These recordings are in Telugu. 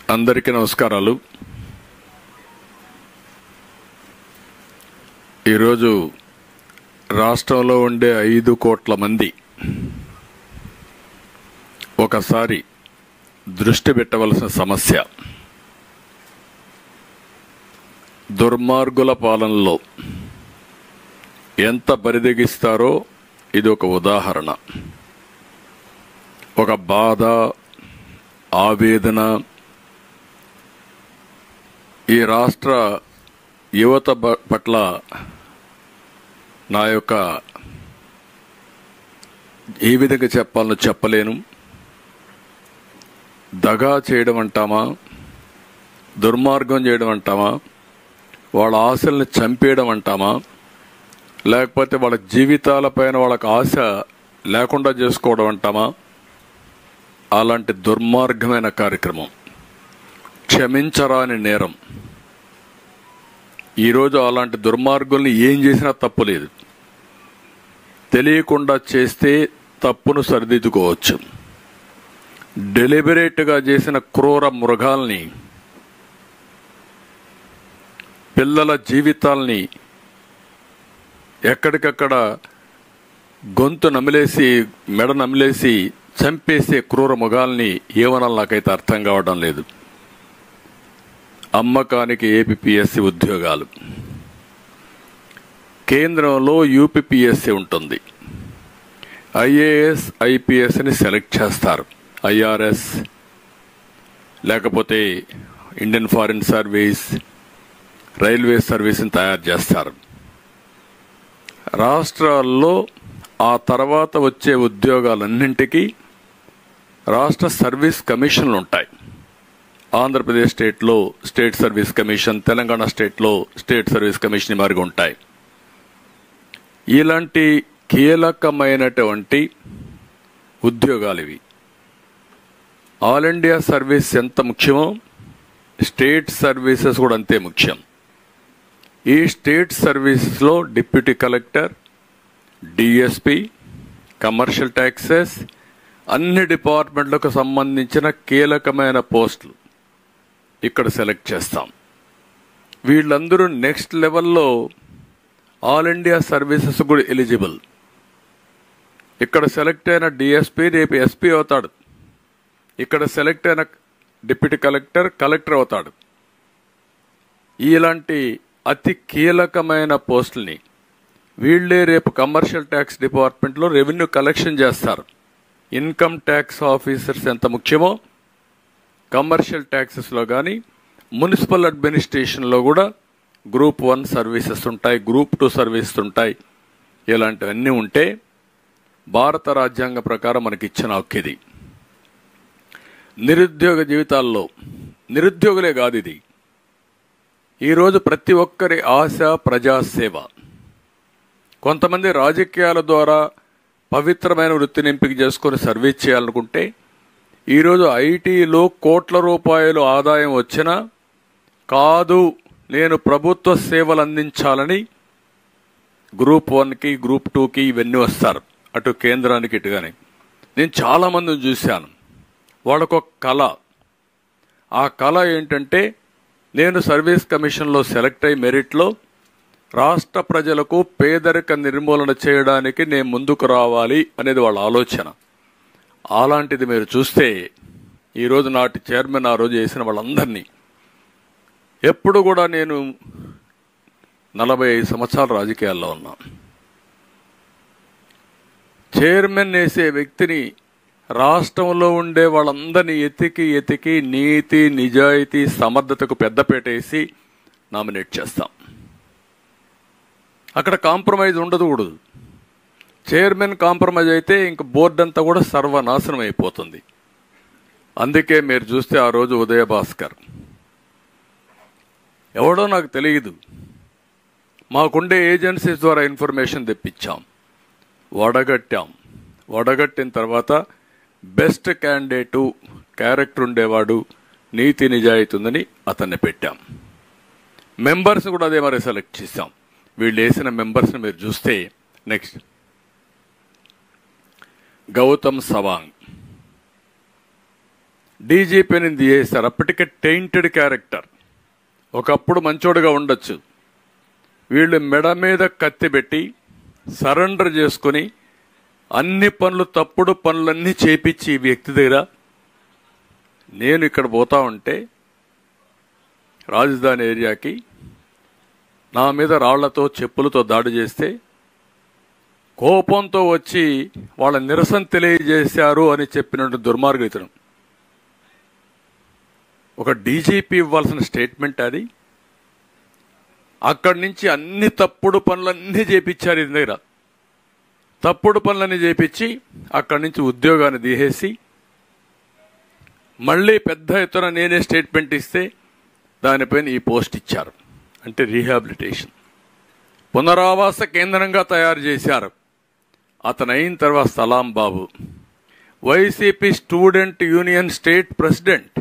అందరికీ నమస్కారాలు ఈరోజు రాష్ట్రంలో ఉండే ఐదు కోట్ల మంది ఒకసారి దృష్టి పెట్టవలసిన సమస్య దుర్మార్గుల పాలనలో ఎంత బరిదెగిస్తారో ఇది ఒక ఉదాహరణ ఒక బాధ ఆవేదన ఈ రాష్ట్ర యువత బ- పట్ల నా యొక్క ఏ విధంగా చెప్పాలో చెప్పలేను దగా చేయడం అంటామా దుర్మార్గం చేయడం అంటామా వాళ్ళ ఆశల్ని చంపేయడం అంటామా లేకపోతే వాళ్ళ జీవితాలపైన వాళ్ళకి ఆశ లేకుండా చేసుకోవడం అంటామా అలాంటి దుర్మార్గమైన కార్యక్రమం క్షమించరాని నేరం ఈరోజు అలాంటి దుర్మార్గుల్ని ఏం చేసినా తప్పు లేదు తెలియకుండా చేస్తే తప్పును సరిదిద్దుకోవచ్చు డెలిబరేట్గా చేసిన క్రూర మృగాల్ని పిల్లల జీవితాల్ని ఎక్కడికక్కడ గొంతు నమిలేసి మెడ నమిలేసి చంపేసే క్రూర మృగాల్ని ఏమనాలి నాకైతే అర్థం కావడం లేదు అమ్మకానికి ఏపీఎస్సి ఉద్యోగాలు కేంద్రంలో యూపీపీఎస్సీ ఉంటుంది ఐఏఎస్ ఐపీఎస్ని సెలెక్ట్ చేస్తారు ఐఆర్ఎస్ లేకపోతే ఇండియన్ ఫారిన్ సర్వీస్ రైల్వే సర్వీస్ని తయారు చేస్తారు రాష్ట్రాల్లో ఆ తర్వాత వచ్చే ఉద్యోగాలన్నింటికీ రాష్ట్ర సర్వీస్ కమిషన్లు ఉంటాయి ఆంధ్రప్రదేశ్ స్టేట్లో స్టేట్ సర్వీస్ కమిషన్ తెలంగాణ స్టేట్లో స్టేట్ సర్వీస్ కమిషన్ మారిగా ఉంటాయి ఇలాంటి కీలకమైనటువంటి ఉద్యోగాలు ఇవి ఆల్ ఇండియా సర్వీస్ ఎంత ముఖ్యమో స్టేట్ సర్వీసెస్ కూడా అంతే ముఖ్యం ఈ స్టేట్ సర్వీసెస్లో deputy collector DSP commercial taxes అన్ని డిపార్ట్మెంట్లకు సంబంధించిన కీలకమైన పోస్టులు ఇక్కడ సెలెక్ట్ చేస్తాం వీళ్ళందరూ నెక్స్ట్ లెవెల్లో ఆల్ ఇండియా సర్వీసెస్ కూడా ఎలిజిబుల్ ఇక్కడ సెలెక్ట్ అయిన డిఎస్పి రేపు ఎస్పీ అవుతాడు ఇక్కడ సెలెక్ట్ అయిన డిప్యూటీ కలెక్టర్ కలెక్టర్ అవుతాడు ఇలాంటి అతి కీలకమైన పోస్టుల్ని వీళ్ళే రేపు కమర్షియల్ ట్యాక్స్ డిపార్ట్మెంట్లో రెవెన్యూ కలెక్షన్ చేస్తారు ఇన్కమ్ ట్యాక్స్ ఆఫీసర్స్ ఎంత ముఖ్యమో కమర్షియల్ ట్యాక్సెస్లో కానీ మున్సిపల్ అడ్మినిస్ట్రేషన్లో కూడా గ్రూప్ వన్ సర్వీసెస్ ఉంటాయి గ్రూప్ టూ సర్వీసెస్ ఉంటాయి ఇలాంటివన్నీ ఉంటే భారత రాజ్యాంగ ప్రకారం మనకి ఇచ్చిన హక్కు ఇది నిరుద్యోగ జీవితాల్లో నిరుద్యోగులే కాదు ఇది ఈరోజు ప్రతి ఒక్కరి ఆశ ప్రజాసేవ కొంతమంది రాజకీయాల ద్వారా పవిత్రమైన వృత్తిని ఎంపిక చేసుకొని సర్వీస్ చేయాలనుకుంటే ఈరోజు ఐటీలో కోట్ల రూపాయలు ఆదాయం వచ్చినా కాదు నేను ప్రభుత్వ సేవలు అందించాలని గ్రూప్ వన్కి గ్రూప్ టూకి ఇవన్నీ వస్తారు అటు కేంద్రానికి ఇటుగానే నేను చాలా మందిని చూశాను వాళ్ళకొక కళ ఆ కళ ఏంటంటే నేను సర్వీస్ కమిషన్లో సెలెక్ట్ అయ్యి మెరిట్లో రాష్ట్ర ప్రజలకు పేదరిక నిర్మూలన చేయడానికి నేను ముందుకు రావాలి అనేది వాళ్ళ ఆలోచన అలాంటిది మీరు చూస్తే ఈరోజు నాటి చైర్మన్ ఆ రోజు చేసిన వాళ్ళందరినీ ఎప్పుడు కూడా నేను నలభై ఐదు సంవత్సరాల రాజకీయాల్లో ఉన్నా చైర్మన్ వేసే వ్యక్తిని రాష్ట్రంలో ఉండే వాళ్ళందరినీ ఎతికి ఎతికి నీతి నిజాయితీ సమర్థతకు పెద్దపేట వేసి నామినేట్ చేస్తాం అక్కడ కాంప్రమైజ్ ఉండదు కూడదు చైర్మన్ కాంప్రమైజ్ అయితే ఇంక బోర్డు అంతా కూడా సర్వనాశనం అయిపోతుంది అందుకే మీరు చూస్తే ఆ రోజు ఉదయ భాస్కర్ ఎవడో నాకు తెలియదు మాకుండే ఏజెన్సీస్ ద్వారా ఇన్ఫర్మేషన్ తెప్పించాం వడగట్టాం వడగట్టిన తర్వాత బెస్ట్ క్యాండిడేటు క్యారెక్టర్ ఉండేవాడు నీతి నిజాయితీ ఉందని అతన్ని పెట్టాం మెంబర్స్ కూడా అదే మరి సెలెక్ట్ చేసాం వీళ్ళు వేసిన మెంబర్స్ని మీరు చూస్తే నెక్స్ట్ గౌతమ్ సవాంగ్ డీజీపీని తీసేశారు అప్పటికే టెయింటెడ్ క్యారెక్టర్ ఒకప్పుడు మంచోడుగా ఉండొచ్చు వీళ్ళు మెడ మీద కత్తి పెట్టి సరెండర్ చేసుకుని అన్ని పనులు తప్పుడు పనులన్నీ చేపించి ఈ వ్యక్తి దగ్గర నేను ఇక్కడ పోతా ఉంటే రాజధాని ఏరియాకి నా మీద రాళ్లతో చెప్పులతో దాడి చేస్తే కోపంతో వచ్చి వాళ్ళ నిరసన తెలియజేశారు అని చెప్పినట్టు దుర్మార్గం ఇతను ఒక డీజీపీ ఇవ్వాల్సిన స్టేట్మెంట్ అది అక్కడి నుంచి అన్ని తప్పుడు పనులన్నీ చేపించారు ఇది దగ్గర తప్పుడు పనులన్నీ చేపించి అక్కడి నుంచి ఉద్యోగాన్ని తీసేసి మళ్ళీ పెద్ద ఎత్తున నేనే స్టేట్మెంట్ ఇస్తే దానిపైన ఈ పోస్ట్ ఇచ్చారు అంటే రీహాబిలిటేషన్ పునరావాస కేంద్రంగా తయారు చేశారు అతను అయిన తర్వాత Salam Babu YCP student union state president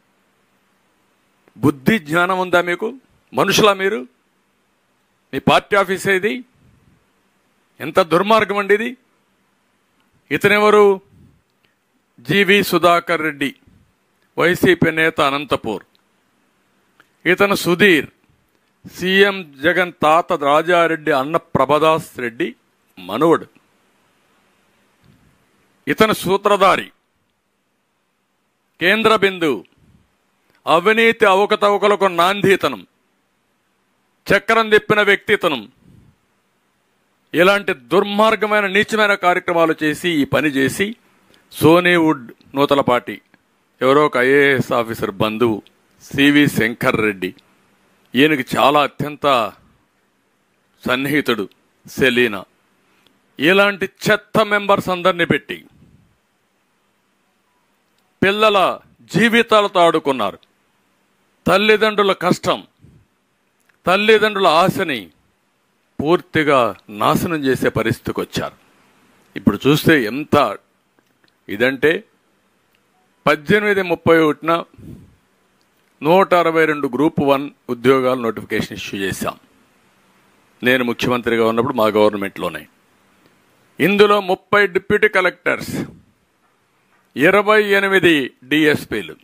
బుద్ధి జ్ఞానం ఉందా మీకు మనుషులా మీరు మీ పార్టీ ఆఫీస్ ఇది ఎంత దుర్మార్గం అండి ఇది ఇతనెవరు జీవి సుధాకర్ రెడ్డి వైసీపీ నేత అనంతపూర్ ఇతను సుధీర్ సీఎం జగన్ తాత రాజారెడ్డి అన్న ప్రభదాస్ రెడ్డి మనవడు ఇతను సూత్రధారి కేంద్ర బిందు అవినీతి అవకతవకలకు నాంది ఇతనం చక్రం తిప్పిన వ్యక్తి ఇతనం ఇలాంటి దుర్మార్గమైన నీచమైన కార్యక్రమాలు చేసి ఈ పని చేసి సోనీవుడ్ నూతలపాటి ఎవరో ఒక ఐఏఎస్ ఆఫీసర్ బంధువు సివి శంకర్ రెడ్డి ఈయనకి చాలా అత్యంత సన్నిహితుడు సెలీనా ఇలాంటి చెత్త మెంబర్స్ అందరినీ పెట్టి పిల్లల జీవితాలతో ఆడుకున్నారు తల్లిదండ్రుల కష్టం తల్లిదండ్రుల ఆశని పూర్తిగా నాశనం చేసే పరిస్థితికి వచ్చారు ఇప్పుడు చూస్తే ఎంత ఇదంటే పద్దెనిమిది ముప్పై ఒకటిన నూట అరవై రెండు గ్రూప్ వన్ ఉద్యోగాలు నోటిఫికేషన్ ఇష్యూ చేశాం నేను ముఖ్యమంత్రిగా ఉన్నప్పుడు మా గవర్నమెంట్లోనే ఇందులో ముప్పై డిప్యూటీ కలెక్టర్స్ ఇరవై ఎనిమిది డిఎస్పీలు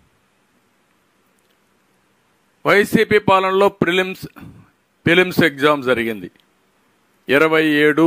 వైసీపీ పాలనలో ప్రిలిమ్స్ ప్రిలిమ్స్ ఎగ్జామ్ జరిగింది ఇరవై ఏడు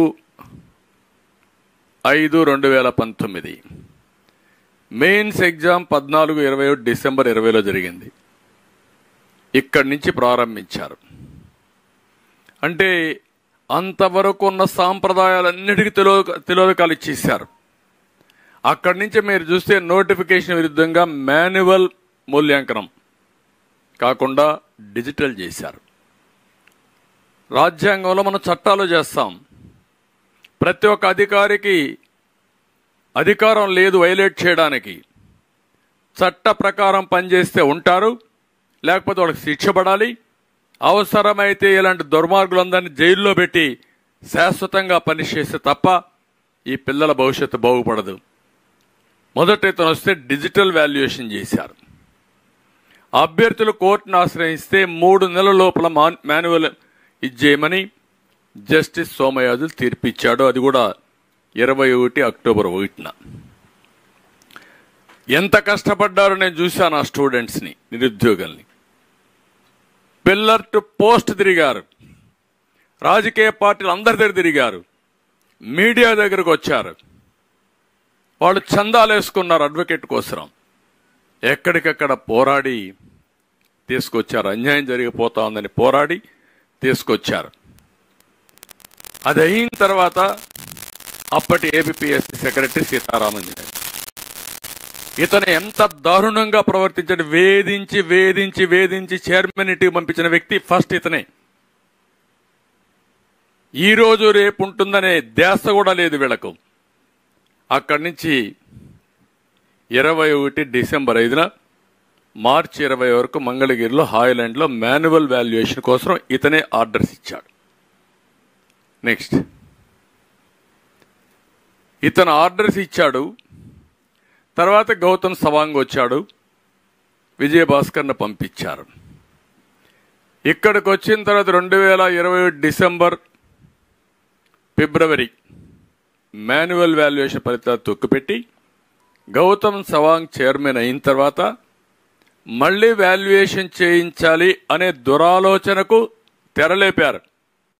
ఐదు రెండు వేల పంతొమ్మిది మెయిన్స్ ఎగ్జామ్ పద్నాలుగు ఇరవై ఒకటి డిసెంబర్ ఇరవైలో జరిగింది ఇక్కడి నుంచి ప్రారంభించారు అంటే అంతవరకు ఉన్న సాంప్రదాయాలన్నిటికీ తెలో తిలోదకాలు ఇచ్చేశారు అక్కడి నుంచి మీరు చూస్తే నోటిఫికేషన్ విరుద్ధంగా మాన్యువల్ మూల్యాంకనం కాకుండా డిజిటల్ చేశారు రాజ్యాంగంలో మనం చట్టాలు చేస్తాం ప్రతి ఒక్క అధికారికి అధికారం లేదు వైలేట్ చేయడానికి చట్ట ప్రకారం పనిచేస్తే ఉంటారు లేకపోతే వాళ్ళకి శిక్ష పడాలి అవసరమైతే ఇలాంటి దుర్మార్గులందరినీ జైల్లో పెట్టి శాశ్వతంగా పనిచేస్తే తప్ప ఈ పిల్లల భవిష్యత్తు బాగుపడదు మొదట ఇతను వస్తే డిజిటల్ వాల్యుయేషన్ చేశారు అభ్యర్థులు కోర్టును ఆశ్రయిస్తే మూడు నెలల లోపల మాన్- మాన్యువల్ ఇచ్చేయమని జస్టిస్ సోమయాజులు తీర్పిచ్చాడు అది కూడా ఇరవై ఒకటి అక్టోబర్ ఒకటిన ఎంత కష్టపడ్డారో నేను చూశాను ఆ స్టూడెంట్స్ని నిరుద్యోగుల్ని పిల్లర్ టు పోస్ట్ తిరిగారు రాజకీయ పార్టీలు అందరి దగ్గర తిరిగారు మీడియా దగ్గరకు వచ్చారు వాళ్ళు చందాలు వేసుకున్నారు అడ్వకేట్ కోసం ఎక్కడికక్కడ పోరాడి తీసుకొచ్చారు అన్యాయం జరిగిపోతా ఉందని పోరాడి తీసుకొచ్చారు అది అయిన తర్వాత అప్పటి ఏబిపిఎస్సి సెక్రటరీ సీతారామన్ గారు. ఇతను ఎంత దారుణంగా ప్రవర్తించాడు వేధించి వేధించి వేధించి చైర్మన్ ఇంటికి పంపించిన వ్యక్తి ఫస్ట్ ఇతనే ఈ రోజు రేపు ఉంటుందనే ధ్యాస కూడా లేదు వీళ్ళకు అక్కడి నుంచి ఇరవై ఒకటి డిసెంబర్ ఐదున మార్చి ఇరవై వరకు మంగళగిరిలో హాయ్లాండ్లో మాన్యువల్ వాల్యుయేషన్ కోసం ఇతనే ఆర్డర్స్ ఇచ్చాడు నెక్స్ట్ ఇతను ఆర్డర్స్ ఇచ్చాడు తర్వాత గౌతమ్ సవాంగ్ వచ్చాడు విజయభాస్కర్ను పంపించారు ఇక్కడికి వచ్చిన తర్వాత రెండు వేల ఇరవై డిసెంబర్ ఫిబ్రవరి మాన్యువల్ వాల్యుయేషన్ ఫలితాలు తొక్కుపెట్టి గౌతమ్ సవాంగ్ చైర్మన్ అయిన తర్వాత మళ్ళీ వాల్యుయేషన్ చేయించాలి అనే దురాలోచనకు తెరలేపారు